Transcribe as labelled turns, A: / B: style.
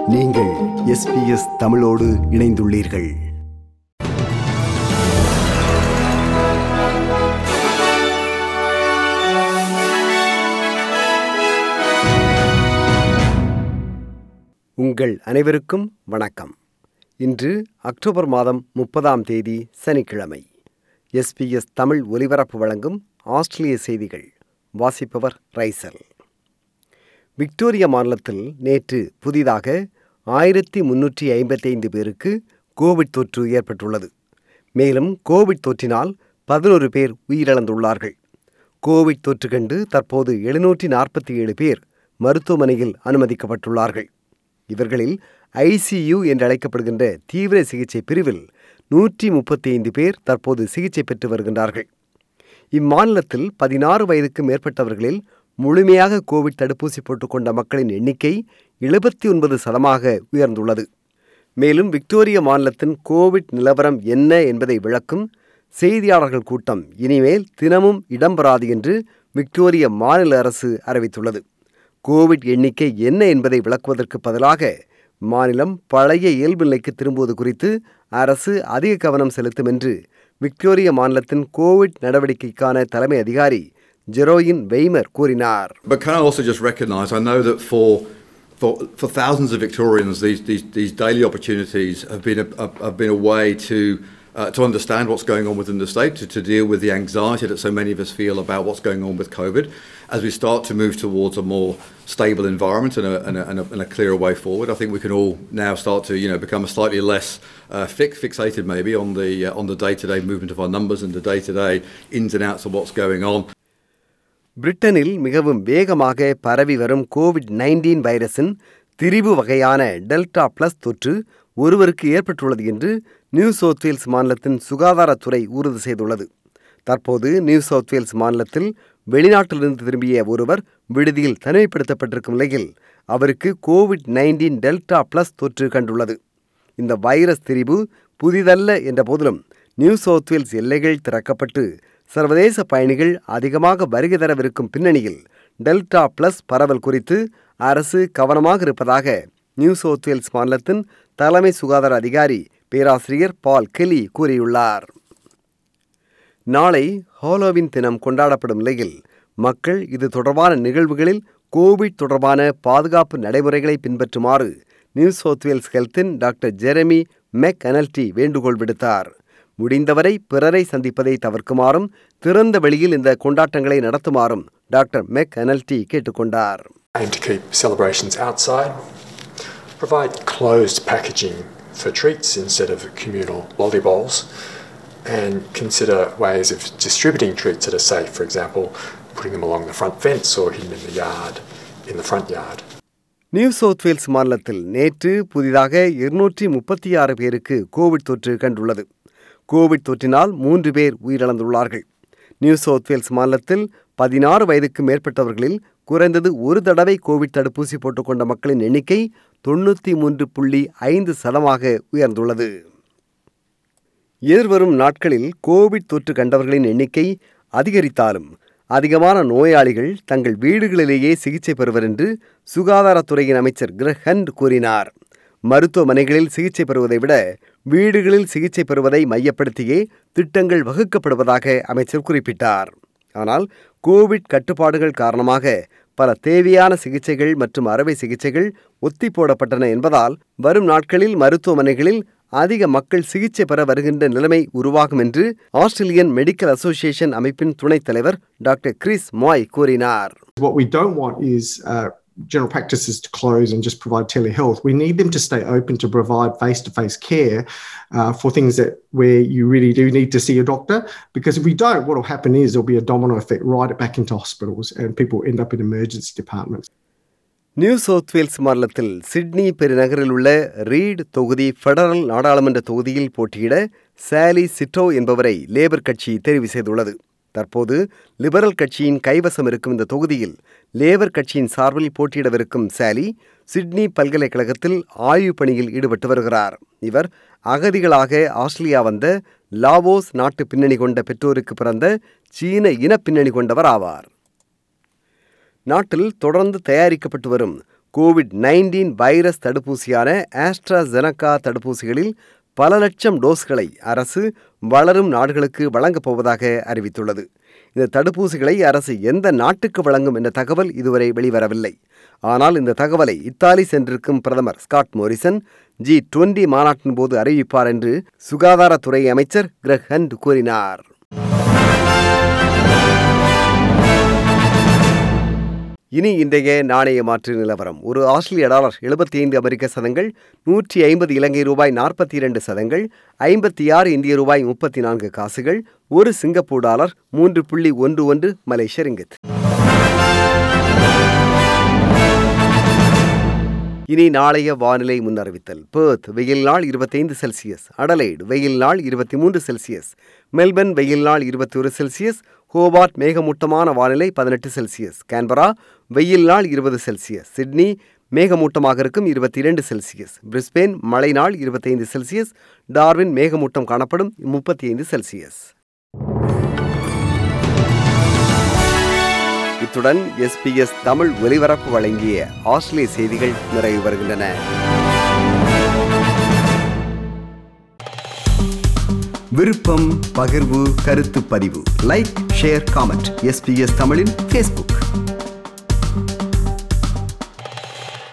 A: நீங்கள் எஸ்பிஎஸ் தமிழோடு இணைந்துள்ளீர்கள் உங்கள் அனைவருக்கும் வணக்கம் இன்று அக்டோபர் மாதம் முப்பதாம் தேதி சனிக்கிழமை எஸ்பிஎஸ் தமிழ் ஒலிபரப்பு வழங்கும் ஆஸ்திரேலிய செய்திகள் வாசிப்பவர் ரைசல் விக்டோரியா மாநிலத்தில் நேற்று புதிதாக ஆயிரத்தி முன்னூற்றி ஐம்பத்தைந்து பேருக்கு கோவிட் தொற்று ஏற்பட்டுள்ளது மேலும் கோவிட் தொற்றினால் பதினோரு பேர் உயிரிழந்துள்ளார்கள் கோவிட் தொற்று கண்டு தற்போது எழுநூற்றி நாற்பத்தி ஏழு பேர் மருத்துவமனையில் அனுமதிக்கப்பட்டுள்ளார்கள் இவர்களில் ஐசியு என்று அழைக்கப்படுகின்ற தீவிர சிகிச்சை பிரிவில் நூற்றி முப்பத்தி ஐந்து பேர் தற்போது சிகிச்சை பெற்று வருகின்றார்கள் இம்மாநிலத்தில் பதினாறு வயதுக்கு மேற்பட்டவர்களில் முழுமையாக கோவிட் தடுப்பூசி போட்டுக்கொண்ட மக்களின் எண்ணிக்கை எழுபத்தி ஒன்பது சதமாக உயர்ந்துள்ளது மேலும் விக்டோரிய மாநிலத்தின் கோவிட் நிலவரம் என்ன என்பதை விளக்கும் செய்தியாளர்கள் கூட்டம் இனிமேல் தினமும் இடம்பெறாது என்று விக்டோரிய மாநில அரசு அறிவித்துள்ளது கோவிட் எண்ணிக்கை என்ன என்பதை விளக்குவதற்கு பதிலாக மாநிலம் பழைய இயல்பு நிலைக்கு திரும்புவது குறித்து அரசு அதிக கவனம் செலுத்தும் என்று விக்டோரிய மாநிலத்தின் கோவிட் நடவடிக்கைக்கான தலைமை அதிகாரி ஜெரோயின் வெய்மர் கூறினார்
B: But can I also just recognise? I know that for for for thousands of Victorians, these these, these daily opportunities have been a, a, have been a way to. Uh, to understand what's going on within the state, to, to deal with the anxiety that so many of us feel about what's going on with COVID, as we start to move towards a more stable environment and a, and a, and a, and a clearer way forward, I think we can all now start to you know become a slightly less uh, fix, fixated maybe on the uh, on the day-to-day movement of our numbers and the day-to-day ins and outs of what's going on.
A: பிரிட்டனில் மிகவும் வேகமாக பரவி வரும் COVID nineteen வைரஸின் திரிபு வகையான delta plus தொற்று ஒருவருக்கு ஏற்பட்டுள்ளது என்று நியூ சவுத் வேல்ஸ் மாநிலத்தின் சுகாதாரத்துறை உறுதி செய்துள்ளது தற்போது நியூ சவுத் வேல்ஸ் மாநிலத்தில் வெளிநாட்டிலிருந்து திரும்பிய ஒருவர் விடுதியில் தனிமைப்படுத்தப்பட்டிருக்கும் நிலையில் அவருக்கு கோவிட் நைன்டீன் டெல்டா பிளஸ் தொற்று கண்டுள்ளது இந்த வைரஸ் திரிபு புதிதல்ல என்ற போதிலும் நியூ சவுத் வேல்ஸ் எல்லைகள் திறக்கப்பட்டு சர்வதேச பயணிகள் அதிகமாக வருகை தரவிருக்கும் பின்னணியில் டெல்டா பிளஸ் பரவல் குறித்து அரசு கவனமாக இருப்பதாக நியூ சவுத் வேல்ஸ் மாநிலத்தின் தலைமை சுகாதார அதிகாரி பேராசிரியர் பால் கெலி கூறியுள்ளார் நாளை ஹாலோவின் தினம் கொண்டாடப்படும் நிலையில் மக்கள் இது தொடர்பான நிகழ்வுகளில் கோவிட் தொடர்பான பாதுகாப்பு நடைமுறைகளை பின்பற்றுமாறு நியூ சவுத் வேல்ஸ் ஹெல்த்தின் டாக்டர் ஜெரமி மெக் அனல்டி வேண்டுகோள் விடுத்தார் முடிந்தவரை பிறரை சந்திப்பதை தவிர்க்குமாறும் திறந்த வெளியில் இந்த கொண்டாட்டங்களை நடத்துமாறும் டாக்டர் மெக் அனல்டி கேட்டுக்கொண்டார்
C: aim to keep celebrations outside, provide closed packaging for treats instead of communal lolly bowls, and consider ways of distributing treats that are safe, for example, putting them along the front fence or hidden in the yard, in the front yard.
A: New South Wales மாநிலத்தில் நேற்று புதிதாக இருநூற்றி முப்பத்தி ஆறு பேருக்கு Covid தொற்று கண்டுள்ளது Covid தொற்றினால் மூன்று பேர் உயிரிழந்துள்ளார்கள் நியூ சவுத் வேல்ஸ் மாநிலத்தில் பதினாறு வயதுக்கு மேற்பட்டவர்களில் குறைந்தது ஒரு தடவை கோவிட் தடுப்பூசி போட்டுக்கொண்ட மக்களின் எண்ணிக்கை தொண்ணூற்றி மூன்று புள்ளி ஐந்து சதமாக உயர்ந்துள்ளது எதிர்வரும் நாட்களில் கோவிட் தொற்று கண்டவர்களின் எண்ணிக்கை அதிகரித்தாலும் அதிகமான நோயாளிகள் தங்கள் வீடுகளிலேயே சிகிச்சை பெறுவர் என்று சுகாதாரத்துறையின் அமைச்சர் கிரஹண்ட் கூறினார் மருத்துவமனைகளில் சிகிச்சை பெறுவதை விட வீடுகளில் சிகிச்சை பெறுவதை மையப்படுத்தியே திட்டங்கள் வகுக்கப்படுவதாக அமைச்சர் குறிப்பிட்டார் ஆனால் கோவிட் கட்டுப்பாடுகள் காரணமாக பல தேவையான சிகிச்சைகள் மற்றும் அறுவை சிகிச்சைகள் ஒத்தி போடப்பட்டன என்பதால் வரும் நாட்களில் மருத்துவமனைகளில் அதிக மக்கள் சிகிச்சை பெற வருகின்ற நிலைமை உருவாகும் என்று ஆஸ்திரேலியன் மெடிக்கல் அசோசியேஷன் அமைப்பின் துணைத் தலைவர் டாக்டர் கிறிஸ் மாய் கூறினார்
D: What we don't want is uh, general practices to close and just provide telehealth. We need them to stay open to provide face to face care uh, for things that where you really do need to see a doctor. Because if we don't, what will happen is there'll be a domino effect right back into hospitals and people end up in emergency departments.
A: New South Wales மாநிலத்தில் Sydney பெருநகரில் உள்ள Reid தொகுதி federal நாடாளுமன்ற தொகுதியில் போட்டியிட சாலி சிட்டோ என்பவரை labour கட்சி தெரிவு செய்துள்ளது தற்போது லிபரல் கட்சியின் கைவசம் இருக்கும் இந்த தொகுதியில் லேபர் கட்சியின் சார்பில் போட்டியிடவிருக்கும் சாலி சிட்னி பல்கலைக்கழகத்தில் ஆய்வு பணியில் ஈடுபட்டு வருகிறார் இவர் அகதிகளாக ஆஸ்திரேலியா வந்த லாவோஸ் நாட்டு பின்னணி கொண்ட பெற்றோருக்கு பிறந்த சீன இன பின்னணி கொண்டவர் ஆவார் நாட்டில் தொடர்ந்து தயாரிக்கப்பட்டு வரும் கோவிட் நைன்டீன் வைரஸ் தடுப்பூசியான ஆஸ்ட்ராஜெனகா தடுப்பூசிகளில் பல லட்சம் டோஸ்களை அரசு வளரும் நாடுகளுக்கு வழங்கப் போவதாக அறிவித்துள்ளது இந்த தடுப்பூசிகளை அரசு எந்த நாட்டுக்கு வழங்கும் என்ற தகவல் இதுவரை வெளிவரவில்லை ஆனால் இந்த தகவலை இத்தாலி சென்றிருக்கும் பிரதமர் ஸ்காட் மோரிசன் ஜி டுவெண்டி மாநாட்டின் போது அறிவிப்பார் என்று சுகாதாரத்துறை அமைச்சர் கிரக் ஹண்ட் கூறினார் இனி இன்றைய நாணய மாற்று நிலவரம் ஒரு ஆஸ்திரேலிய டாலர் எழுபத்தி ஐந்து அமெரிக்க சதங்கள் நூற்றி ஐம்பது இலங்கை ரூபாய் நாற்பத்தி இரண்டு சதங்கள் ஐம்பத்தி ஆறு இந்திய ரூபாய் முப்பத்தி நான்கு காசுகள் ஒரு சிங்கப்பூர் டாலர் மூன்று புள்ளி ஒன்று ஒன்று மலேசிய ரிங்கித் இனி நாளைய வானிலை முன்னறிவித்தல் பேர்த் வெயில் நாள் இருபத்தைந்து செல்சியஸ் அடலைடு வெயில் நாள் இருபத்தி மூன்று செல்சியஸ் மெல்பர்ன் வெயில் நாள் இருபத்தி ஒரு செல்சியஸ் ஹோபார்ட் மேகமூட்டமான வானிலை பதினெட்டு செல்சியஸ் கேன்பரா வெயில் நாள் இருபது செல்சியஸ் சிட்னி மேகமூட்டமாக இருக்கும் இருபத்தி இரண்டு செல்சியஸ் பிரிஸ்பேன் மழை நாள் இருபத்தைந்து செல்சியஸ் டார்வின் மேகமூட்டம் காணப்படும் முப்பத்தி ஐந்து செல்சியஸ் இத்துடன் எஸ்பிஎஸ் தமிழ் ஒலிபரப்பு வழங்கிய ஆஸ்திரேலிய செய்திகள் நிறைவு வருகின்றன விருப்பம் பகிர்வு கருத்து பதிவு லைக் ஷேர் காமெண்ட் எஸ்பிஎஸ் தமிழின் ஃபேஸ்புக்